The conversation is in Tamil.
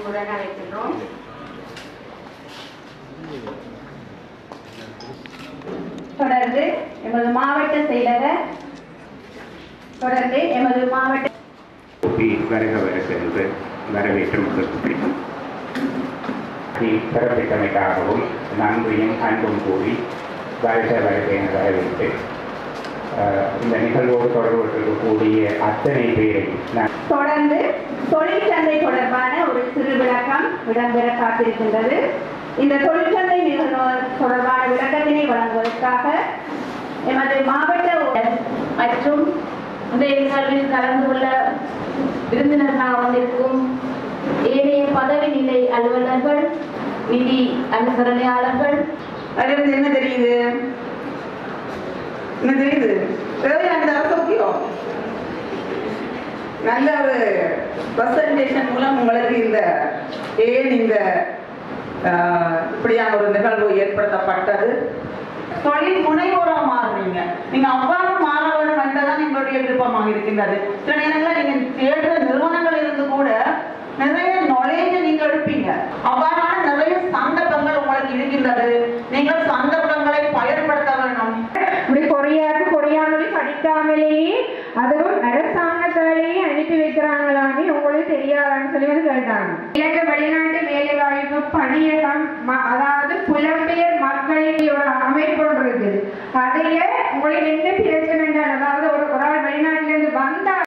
அன்புடன் அழைக்கின்றோம் தொடர்ந்து எமது மாவட்ட செயலர் தொடர்ந்து எமது மாவட்ட கூட்டி வருக வருக என்று வரவேற்று மகிழ்ச்சிப்படும் பிறப்பித்தமைக்காகவும் நன்றியும் அன்பும் கூறி வருக வருக என வரவேற்று அஹ், இந்த நிகழ்வோடு தொடர்பு இருக்கக்கூடிய அத்தனை பேரை நான் தொடர்ந்து தொழிற்சந்தை தொடர்பான ஒரு சிறு விளக்கம் இடம்பெற காத்திருக்கின்றது இந்த தொழிற்சந்தை நிகழ்வு தொடர்பான விளக்கத்தினை வழங்குவதற்காக எமது மாவட்ட உ- மற்றும் இந்த நிகழ்வில் கலந்து கொள்ள விருந்தினர்களாக வந்திருக்கும் ஏனைய பதவி நிலை அலுவலர்கள் நிதி அனுசரணையாளர்கள் அதுல என்ன தெரியுது என்ன தெரியுது தேவையான சௌக்கியம் நல்ல ஒரு பிரசன்டேஷன் மூலம் உங்களுக்கு இந்த ஏன் இந்த ஆஹ், இப்படியான ஒரு நிகழ்வு ஏற்படுத்தப்பட்டது தொழில் முனைவோராக மாறுறீங்க நீங்க அவ்வாறு மாற வேண்டும் என்றதான் எங்களுடைய விருப்பமாக இருக்கின்றது சில நேரங்களில் நீங்க தேடுற நிறுவனங்கள் இருந்து கூட நிறைய நாலேஜ் நீங்க எடுப்பீங்க அவ்வாறான நிறைய சந்தர்ப்பங்கள் உங்களுக்கு இருக்கின்றது நீங்கள் சந்தர்ப்பங்களை பயன்படுத்த வேண்டும் இப்படி கொரியாவுக்கு கொரியா மொழி படிக்காமலேயே அதுவும் அரசாங்கத்தாலேயே அனுப்பி வைக்கிறாங்களான்னு உங்களுக்கு தெரியாதான்னு சொல்லி வந்து கேட்டாங்க எனக்கு வெளிநாட்டு வேலை வாய்ப்பு பணியகம் ம- அதாவது புலம்பெயர் மக்களின் ஒரு அமைப்பு ஒன்று இருக்குது அதுல உங்களுக்கு என்ன பிரச்சனை அதாவது ஒரு ஒரு ஆள் வெளிநாட்டுல இருந்து வந்தா